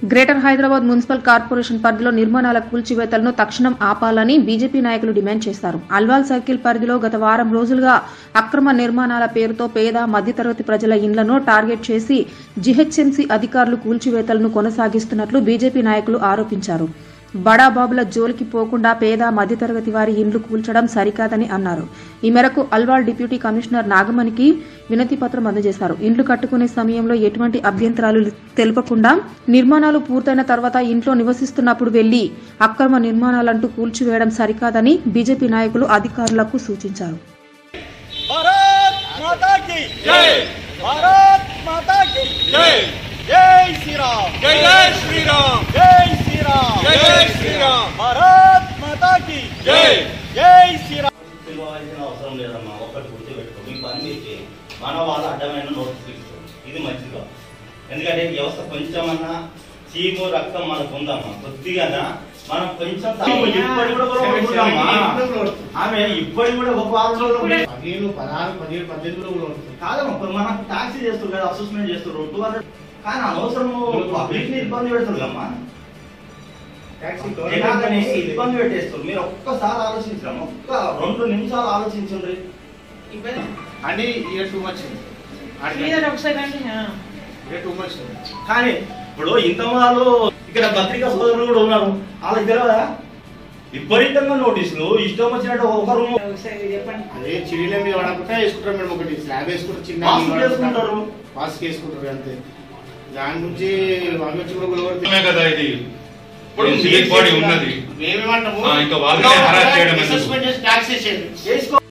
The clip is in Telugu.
గ్రేటర్ హైదరాబాద్ మున్సిపల్ కార్పొరేషన్ పరిధిలో నిర్మాణాల కూల్చివేతలను తక్షణం ఆపాలని బీజేపీ నాయకులు డిమాండ్ చేశారు అల్వాల్ సర్కిల్ పరిధిలో గత వారం రోజులుగా అక్రమ నిర్మాణాల పేరుతో పేద మధ్యతరగతి ప్రజల ఇండ్లను టార్గెట్ చేసి జీహెచ్ఎంసీ అధికారులు కూల్చివేతలను కొనసాగిస్తున్నట్లు బీజేపీ నాయకులు ఆరోపించారు బడాబాబుల జోలికి పోకుండా పేద మధ్యతరగతి వారి ఇండ్లు కూల్చడం సరికాదని అన్నారు ఈ మేరకు అల్వాల్ డిప్యూటీ కమిషనర్ నాగమణికి వినతి పత్రం అందజేశారు ఇండ్లు కట్టుకునే సమయంలో ఎటువంటి అభ్యంతరాలు తెలుపకుండా నిర్మాణాలు పూర్తయిన తర్వాత ఇంట్లో నివసిస్తున్నప్పుడు వెళ్లి అక్రమ నిర్మాణాలంటూ కూల్చివేయడం సరికాదని బీజేపీ నాయకులు అధికారులకు సూచించారు भारत माता की जय भारत माता की जय जय श्री राम जय जय श्री राम जय श्री राम जय जय श्री राम भारत माता की जय जय श्री राम పిలవాల్సిన అవసరం లేదమ్మా ఒక్కటి గుర్తుపెట్టుకో మీకు అన్ని ఇచ్చి మన వాళ్ళ అడ్డమైన నోటీసులు ఇస్తారు ఇది మంచిగా ఎందుకంటే ఈ వ్యవస్థ కొంచెమన్నా చీము రక్తం మనకు ఉందమ్మా కొద్దిగా మనం కొంచెం తక్కువ ఇప్పటి కూడా కొనుక్కుంటామా? ఆమె ఇప్పటి కూడా ఒక వారం రోజులు పదిహేను పదహారు పదిహేడు పద్దెనిమిదిలో కూడా ఉంటుంది కాదమ్మా ఇప్పుడు మనం టాక్సీ చేస్తారు కదా అసెస్మెంట్ చేస్తారు టూ హండ్రెడ్ కానీ అనవసరము పబ్లిక్ ని ఇబ్బంది పెడతారు కమ్మా ట్యాక్సీ జనాలని ఇబ్బంది పెట్టేస్తారు మీరు ఒక్కసారి ఆలోచించడం ఒక్క రెండు నిమిషాలు ఆలోచించండి అని ఇయర్ టూ మచ్ శ్రీధర్ ఒకసారి రండి ఆ. ఇయర్ టూ మచ్ కానీ ఇప్పుడు ఇంత వాళ్ళు ఇక్కడ పత్రికా సోదరులు కూడా ఉన్నారు వాళ్ళకి తెలియదా విపరీతంగా నోటీసులు ఇష్టం వచ్చినట్టు ఒక రూమ్ ఒకసారి మీరు చెప్పండి అదే చిరీల మీద పడకుండా వేసుకుంటారు మేడం ఒకటి స్లాబ్ వేసుకుంటారు చిన్న మాస్క్ వేసుకుంటారు. మాస్క్ వేసుకుంటారు అంతే దాని గురించి వాళ్ళు వచ్చి కూడా నిజమే గొడవ కదా ఇది ఇప్పుడు సివిక్ బాడీ ఉన్నది మేమేమంటాము ఆ, ఇంకా వాళ్ళనే harass చేయడం ఎందుకు? అసెస్మెంట్ చేసి ట్యాక్స్ వేసేది చేసుకో